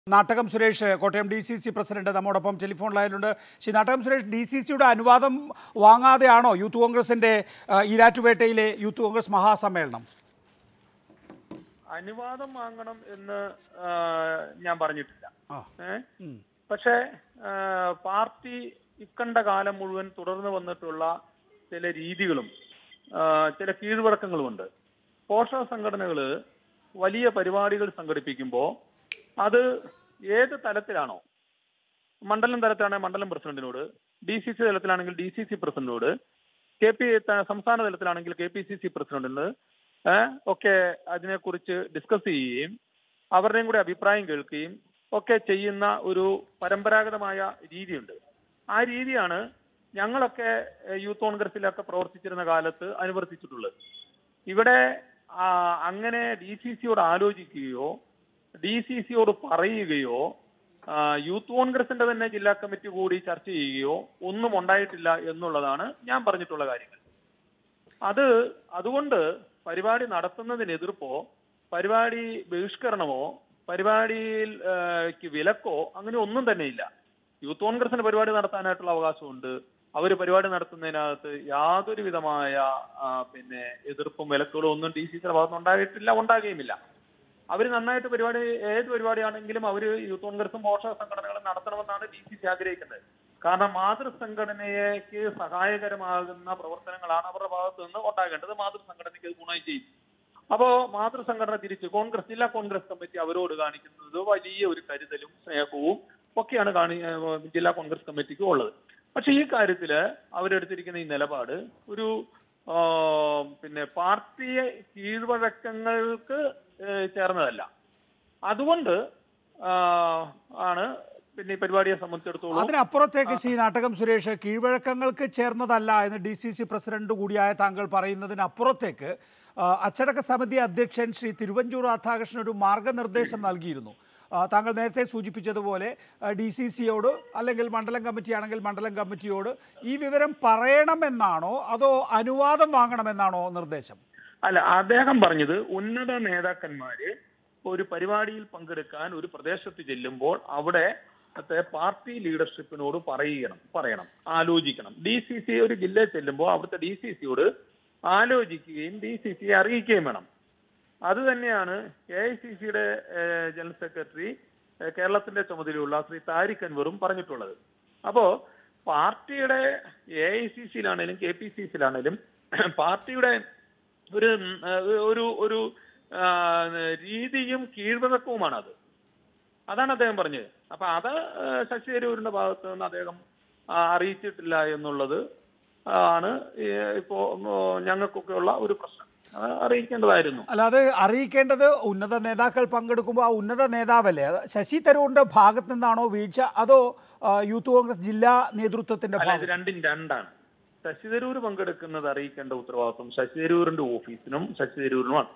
Nattakam Suresh Kottayam D C C president നമ്മോടൊപ്പം telephone ലൈനിലുണ്ട് Shri Nattakam Suresh D C സിയുടെ അനുവാദം വാങ്ങാതെയാണോ യൂത്ത് കോൺഗ്രസിന്റെ ആ, ഈരാറ്റുപേട്ടയിലെ യൂത്ത് കോൺഗ്രസ് മഹാസമ്മേളനം അനുവാദം വാങ്ങണം എന്ന് ആ, ഞാൻ പറഞ്ഞിട്ടില്ല ആ ഏ? ഉം. പക്ഷേ ആ, പാർട്ടി ഇക്കണ്ട കാലം മുഴുവൻ തുടർന്ന് വന്നിട്ടുള്ള ചില രീതികളും ആ, ചില കീഴ്വഴക്കങ്ങളുമുണ്ട് പോഷക സംഘടനകള് വലിയ പരിപാടികൾ സംഘടിപ്പിക്കുമ്പോൾ അത് ഏത് തലത്തിലാണോ മണ്ഡലം തലത്തിലാണെങ്കിൽ മണ്ഡലം പ്രസിഡന്റിനോട് ഡി സി സി തലത്തിലാണെങ്കിൽ ഡി സി സി പ്രസിഡന്റിനോട് കെ പി സംസ്ഥാന തലത്തിലാണെങ്കിൽ കെ പി സി സി പ്രസിഡന്റിന് ഏഹ്, ഒക്കെ അതിനെക്കുറിച്ച് ഡിസ്കസ് ചെയ്യുകയും അവരുടെയും കൂടെ അഭിപ്രായം കേൾക്കുകയും ഒക്കെ ചെയ്യുന്ന ഒരു പരമ്പരാഗതമായ രീതിയുണ്ട് ആ രീതിയാണ് ഞങ്ങളൊക്കെ ഏഹ്, യൂത്ത് കോൺഗ്രസിലൊക്കെ പ്രവർത്തിച്ചിരുന്ന കാലത്ത് അനുവർത്തിച്ചിട്ടുള്ളത് ഇവിടെ ആ, അങ്ങനെ ഡി സി സിയോട് ആലോചിക്കുകയോ ഡി സി സിയോട് പറയുകയോ ആ, യൂത്ത് കോൺഗ്രസിന്റെ തന്നെ ജില്ലാ കമ്മിറ്റി കൂടി ചർച്ച ചെയ്യുകയോ ഒന്നും ഉണ്ടായിട്ടില്ല എന്നുള്ളതാണ് ഞാൻ പറഞ്ഞിട്ടുള്ള കാര്യങ്ങൾ അത് അതുകൊണ്ട് പരിപാടി നടത്തുന്നതിന് എതിർപ്പോ പരിപാടി ബഹിഷ്കരണമോ പരിപാടിയിൽ ആ, ക്ക് വിലക്കോ അങ്ങനെ ഒന്നും തന്നെ ഇല്ല യൂത്ത് കോൺഗ്രസിന് പരിപാടി നടത്താനായിട്ടുള്ള അവകാശമുണ്ട് അവർ പരിപാടി നടത്തുന്നതിനകത്ത് യാതൊരു വിധമായ ആ, പിന്നെ എതിർപ്പും വിലക്കുകളും ഒന്നും ഡി സി സിയുടെ ഭാഗത്ത് ഉണ്ടായിട്ടില്ല ഉണ്ടാകുകയുമില്ല അവർ നന്നായിട്ട് പരിപാടി ഏത് പരിപാടിയാണെങ്കിലും അവർ യൂത്ത് കോൺഗ്രസും പോഷക സംഘടനകളും നടത്തണമെന്നാണ് ഡി സി സി ആഗ്രഹിക്കുന്നത് കാരണം മാതൃസംഘടനയ്ക്ക് സഹായകരമാകുന്ന പ്രവർത്തനങ്ങളാണ് അവരുടെ ഭാഗത്ത് നിന്ന് ഉണ്ടാകേണ്ടത് മാതൃസംഘടനയ്ക്ക് അത് ഗുണം ചെയ്യും അപ്പോ മാതൃസംഘടന തിരിച്ച് കോൺഗ്രസ് ജില്ലാ കോൺഗ്രസ് കമ്മിറ്റി അവരോട് കാണിക്കുന്നത് വലിയ ഒരു കരുതലും സ്നേഹവും ഒക്കെയാണ് കാണി ഏഹ് ജില്ലാ കോൺഗ്രസ് കമ്മിറ്റിക്ക് ഉള്ളത് പക്ഷെ ഈ കാര്യത്തില് അവരെടുത്തിരിക്കുന്ന ഈ നിലപാട് ഒരു ആ, പിന്നെ പാർട്ടിയെ കീഴ്വഴക്കങ്ങൾക്ക് ഏഹ് ചേർന്നതല്ല അതുകൊണ്ട് ആ, ആണ് പിന്നെ ഈ പരിപാടിയെ സംബന്ധിച്ചിടത്തോളം അതിനപ്പുറത്തേക്ക് ശ്രീ നാട്ടകം സുരേഷ് കീഴ്വഴക്കങ്ങൾക്ക് ചേർന്നതല്ല എന്ന് ഡി സി സി പ്രസിഡന്റ് കൂടിയായ താങ്കൾ പറയുന്നതിനപ്പുറത്തേക്ക് ആ, അച്ചടക്ക സമിതി അധ്യക്ഷൻ ശ്രീ തിരുവഞ്ചൂർ രാധാകൃഷ്ണൻ ഒരു മാർഗനിർദ്ദേശം നൽകിയിരുന്നു ആ, താങ്കൾ നേരത്തെ സൂചിപ്പിച്ചതുപോലെ ഡി സി സിയോട് അല്ലെങ്കിൽ മണ്ഡലം കമ്മിറ്റി ആണെങ്കിൽ മണ്ഡലം കമ്മിറ്റിയോട് ഈ വിവരം പറയണമെന്നാണോ അതോ അനുവാദം വാങ്ങണമെന്നാണോ നിർദ്ദേശം അല്ല അദ്ദേഹം പറഞ്ഞത് ഉന്നത നേതാക്കന്മാര് ഒരു പരിപാടിയിൽ പങ്കെടുക്കാൻ ഒരു പ്രദേശത്ത് ചെല്ലുമ്പോൾ അവിടെ ത്തെ പാർട്ടി ലീഡർഷിപ്പിനോട് പറയണം പറയണം ആലോചിക്കണം ഡി സി സി ഒരു ജില്ലയിൽ ചെല്ലുമ്പോൾ അവിടുത്തെ ഡി സി സിയോട് ആലോചിക്കുകയും ഡി സി സിയെ അറിയിക്കുകയും വേണം അത് തന്നെയാണ് എ ഐ സി സിയുടെ ജനറൽ സെക്രട്ടറി ഏഹ്, കേരളത്തിന്റെ ചുമതലയുള്ള ശ്രീ താരിഖ് അൻവറും പറഞ്ഞിട്ടുള്ളത് അപ്പോ പാർട്ടിയുടെ എ ഐ സി സിയിലാണേലും കെ പി സി സിയിലാണേലും പാർട്ടിയുടെ ഒരു ഉം, ഏഹ്, ഒരു ഒരു ആ, രീതിയും കീഴ്വഴക്കവുമാണ് അത് അതാണ് അദ്ദേഹം പറഞ്ഞത് അപ്പൊ അത് ഏഹ്, ശശി തരൂരിന്റെ ഭാഗത്ത് നിന്ന് അദ്ദേഹം ആ, അറിയിച്ചിട്ടില്ല എന്നുള്ളത് ആണ് ഈ ഇപ്പോ ഉം, ഞങ്ങൾക്കൊക്കെ ഉള്ള ഒരു പ്രശ്നം അത് അറിയിക്കേണ്ടതായിരുന്നു അല്ലാതെ അറിയിക്കേണ്ടത് ഉന്നത നേതാക്കൾ പങ്കെടുക്കുമ്പോൾ ആ ഉന്നത നേതാവല്ലേ അത് ശശി തരൂരിന്റെ ഭാഗത്ത് നിന്നാണോ വീഴ്ച അതോ ആ, യൂത്ത് കോൺഗ്രസ് ജില്ലാ നേതൃത്വത്തിന്റെ അല്ല ഇത് ഭാഗത്ത് രണ്ടും രണ്ടാണ് ശശി തരൂർ പങ്കെടുക്കുന്നത് അറിയിക്കേണ്ട ഉത്തരവാദിത്വം ശശി തരൂരിന്റെ ഓഫീസിനും ശശി തരൂരിനുമാണ്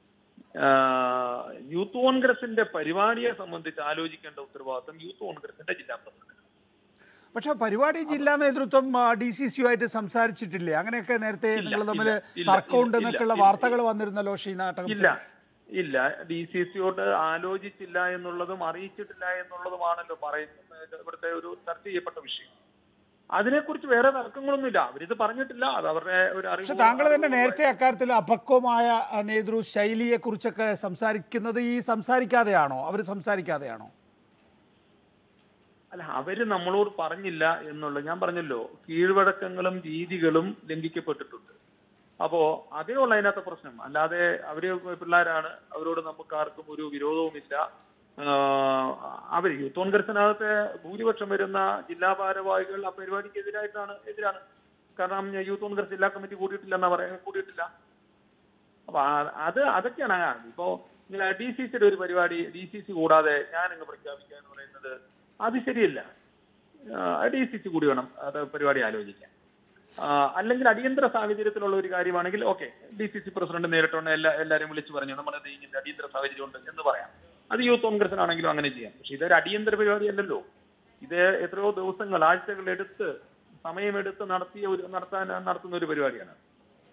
ആഹ് യൂത്ത് കോൺഗ്രസിന്റെ പരിപാടിയെ സംബന്ധിച്ച് ആലോചിക്കേണ്ട ഉത്തരവാദിത്വം യൂത്ത് കോൺഗ്രസിന്റെ ജില്ലാ പ്രസിഡന്റ് പക്ഷെ പരിപാടി ജില്ലാ നേതൃത്വം ഡി സി സിയുമായിട്ട് സംസാരിച്ചിട്ടില്ലേ അങ്ങനെയൊക്കെ നേരത്തെ ഇല്ല, നിങ്ങൾ തമ്മിൽ ഇല്ല, ഇല്ല, തർക്കമുണ്ടെന്നൊക്കെയുള്ള ഇല്ല, വാർത്തകൾ വന്നിരുന്നല്ലോ ശ്രീ നാട്ടകം ഇല്ല ഇല്ല ഡി സി സിയോട് ആലോചിച്ചില്ല എന്നുള്ളതും അറിയിച്ചിട്ടില്ല എന്നുള്ളതുമാണല്ലോ പറയുന്നത് ഇവിടുത്തെ ഒരു ചർച്ച ചെയ്യപ്പെട്ട വിഷയം അതിനെക്കുറിച്ച് വേറെ തർക്കങ്ങളൊന്നുമില്ല അവരിത് പറഞ്ഞിട്ടില്ല അത് അവരുടെ ഒരു പക്ഷെ അറിവ് താങ്കൾ തന്നെ നേരത്തെ അക്കാര്യത്തിൽ അപക്വമായ ആ, നേതൃ ശൈലിയെ കുറിച്ചൊക്കെ സംസാരിക്കുന്നത് ഈ സംസാരിക്കാതെയാണോ അവർ സംസാരിക്കാതെയാണോ അല്ല അവര് നമ്മളോട് പറഞ്ഞില്ല എന്നുള്ളത് ഞാൻ പറഞ്ഞല്ലോ കീഴ്വഴക്കങ്ങളും രീതികളും ലംഘിക്കപ്പെട്ടിട്ടുണ്ട് അപ്പോ അതിനുള്ള അതിനകത്ത് പ്രശ്നം അല്ലാതെ അവര് പിള്ളേരാണ് അവരോട് നമുക്ക് ആർക്കും ഒരു വിരോധവുമില്ല ആഹ് അവര് യൂത്ത് കോൺഗ്രസിനകത്തെ ഭൂരിപക്ഷം വരുന്ന ജില്ലാ ഭാരവാഹികൾ ആ പരിപാടിക്ക് എതിരായിട്ടാണ് എതിരാണ് കാരണം യൂത്ത് കോൺഗ്രസ് ജില്ലാ കമ്മിറ്റി കൂടിയിട്ടില്ല എന്നാ പറയാ കൂടിയിട്ടില്ല അപ്പൊ ആ- അത് അതൊക്കെയാണ് ആ- ഇപ്പോ ഡി സി സിയുടെ ഒരു പരിപാടി ഡി സി സി കൂടാതെ ഞാൻ അങ്ങ് പ്രഖ്യാപിക്കുക എന്ന് പറയുന്നത് അത് ശരിയല്ല ഡി സി സി കൂടി വേണം അത് പരിപാടി ആലോചിക്കാൻ ആ, അല്ലെങ്കിൽ അടിയന്തര സാഹചര്യത്തിലുള്ള ഒരു കാര്യമാണെങ്കിൽ okay D C C president നേരിട്ടുണ്ട് എല്ലാ എല്ലാവരും വിളിച്ചു പറഞ്ഞു നമ്മളത് ഇങ്ങനെ അടിയന്തര സാഹചര്യം ഉണ്ട് എന്ന് പറയാം അത് യൂത്ത് കോൺഗ്രസിനാണെങ്കിലും അങ്ങനെ ചെയ്യാം പക്ഷെ ഇതൊരു അടിയന്തര പരിപാടിയല്ലല്ലോ ഇത് എത്രയോ ദിവസങ്ങൾ ആഴ്ചകൾ എടുത്ത് സമയമെടുത്ത് നടത്തിയ ഒരു നടത്താൻ നടത്തുന്ന ഒരു പരിപാടിയാണ്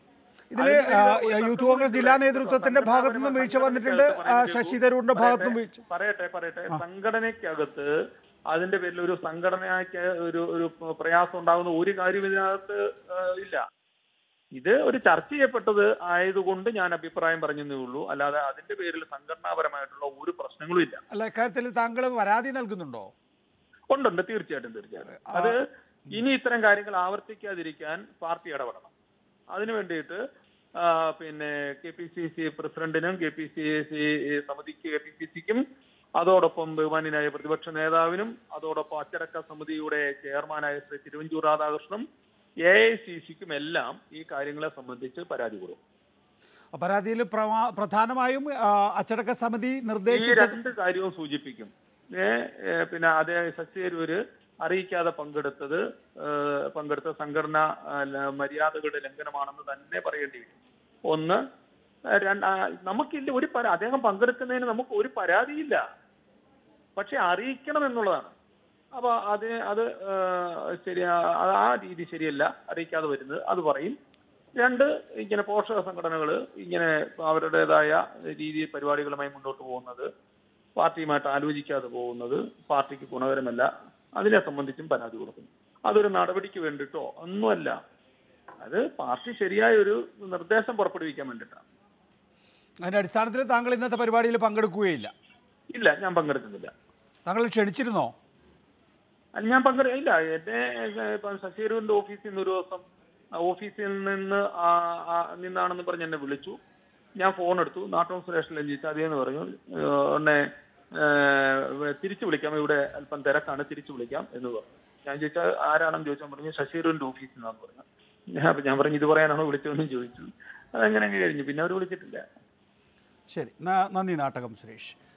ഇതില് ആ, യൂത്ത് കോൺഗ്രസ് ജില്ലാ നേതൃത്വത്തിന്റെ ഭാഗത്തു നിന്നും വീഴ്ച വന്നിട്ടുണ്ട് ആ, ശശി തരൂരിന്റെ ഭാഗത്തു നിന്നും വീഴ്ച പറയട്ടെ പറയട്ടെ സംഘടനയ്ക്കകത്ത് അതിന്റെ പേരിൽ ഒരു സംഘടനയ്ക്ക് ഒരു ഒരു പ്രയാസം ഉണ്ടാകുന്ന ഒരു കാര്യം ഇതിനകത്ത് ആ, ഇല്ല ഇത് ഒരു ചർച്ച ചെയ്യപ്പെട്ടത് ആയതുകൊണ്ട് ഞാൻ അഭിപ്രായം പറഞ്ഞതേ ഉള്ളൂ അല്ലാതെ അതിന്റെ പേരിൽ സംഘടനാപരമായിട്ടുള്ള ഒരു പ്രശ്നങ്ങളും ഇല്ല അല്ല ഇക്കാര്യത്തിൽ താങ്കൾ പരാതി നൽകുന്നുണ്ടോ ഉണ്ടുണ്ട് തീർച്ചയായിട്ടും തീർച്ചയായിട്ടും അത് ഇനി ഇത്തരം കാര്യങ്ങൾ ആവർത്തിക്കാതിരിക്കാൻ പാർട്ടി ഇടപെടണം അതിനു വേണ്ടിയിട്ട് ആ, പിന്നെ കെ പി സി സി പ്രസിഡന്റിനും കെ പി സി സി സമിതിക്ക് കെ പി സി സിക്കും അതോടൊപ്പം ബഹുമാന്യനായ പ്രതിപക്ഷ നേതാവിനും അതോടൊപ്പം അച്ചടക്ക സമിതിയുടെ ചെയർമാനായ ശ്രീ തിരുവഞ്ചൂർ രാധാകൃഷ്ണനും എ ഐ സി സിക്കും എല്ലാം ഈ കാര്യങ്ങളെ സംബന്ധിച്ച് പരാതി കൊടുക്കും പരാതിയിൽ പ്രമാ- പ്രധാനമായും ആ, അച്ചടക്ക സമിതി ഈ നിർദ്ദേശിച്ച രണ്ട് കാര്യവും സൂചിപ്പിക്കും ഏ, ഏ, പിന്നെ അതേ ശശി തരൂര് അറിയിക്കാതെ പങ്കെടുത്തത് ഏ, പങ്കെടുത്ത സംഘടന ആ, ല- മര്യാദകളുടെ ലംഘനമാണെന്ന് തന്നെ പറയേണ്ടി വരും ഒന്ന് ആ, രണ്ട് ആ, നമുക്കില്ല ഒരു പരാ അദ്ദേഹം പങ്കെടുക്കുന്നതിന് നമുക്ക് ഒരു പരാതിയില്ല പക്ഷെ അറിയിക്കണം എന്നുള്ളതാണ് അപ്പൊ അത് അത് ആ, ശരി ആ- ആ രീതി ശരിയല്ല അറിയിക്കാതെ വരുന്നത് അത് പറയും രണ്ട് ഇങ്ങനെ പോഷക സംഘടനകൾ ഇങ്ങനെ അവരുടേതായ രീതി പരിപാടികളുമായി മുന്നോട്ട് പോകുന്നത് പാർട്ടിയുമായിട്ട് ആലോചിക്കാതെ പോകുന്നത് പാർട്ടിക്ക് ഗുണകരമല്ല അതിനെ സംബന്ധിച്ചും പരാതി കൊടുക്കും അതൊരു നടപടിക്ക് വേണ്ടിയിട്ടോ ഒന്നുമല്ല അത് പാർട്ടി ശരിയായ ഒരു നിർദ്ദേശം പുറപ്പെടുവിക്കാൻ വേണ്ടിയിട്ടാണ് അതിന്റെ അടിസ്ഥാനത്തിൽ താങ്കൾ ഇന്നത്തെ പരിപാടിയിൽ പങ്കെടുക്കുകയില്ല ഇല്ല ഞാൻ പങ്കെടുക്കുന്നില്ല താങ്കൾ ക്ഷണിച്ചിരുന്നോ അല്ല, ഞാൻ പങ്കെടു ഇല്ല എന്നെ ഇപ്പം ശശിധരൂരിന്റെ ഓഫീസിൽ നിന്ന് ഒരു ദിവസം ആ ഓഫീസിൽ നിന്ന് ആ- ആ നിന്നാണെന്ന് പറഞ്ഞ് എന്നെ വിളിച്ചു ഞാൻ ഫോൺ എടുത്തു നാട്ടോൺ സുരേഷിലെ ചോദിച്ചു അതേന്ന് പറഞ്ഞു ഏഹ് ഉടനെ ഏഹ് തിരിച്ചു വിളിക്കാം ഇവിടെ അല്പം തിരക്കാണ് തിരിച്ചു വിളിക്കാം എന്ന് പറഞ്ഞു ഞാൻ ചോദിച്ചാൽ ആരാണെന്ന് ചോദിച്ചാൽ പറഞ്ഞു ശശിധരൂരിന്റെ ഓഫീസിൽ നിന്നാന്ന് പറഞ്ഞു ഞാൻ അപ്പൊ ഞാൻ പറഞ്ഞു ഇത് പറയാനാണോ വിളിച്ചതെന്ന് ചോദിച്ചു അതങ്ങനെ അങ്ങ് കഴിഞ്ഞു പിന്നെ അവർ വിളിച്ചിട്ടില്ല ശരി ന- നന്ദി നാട്ടകം സുരേഷ്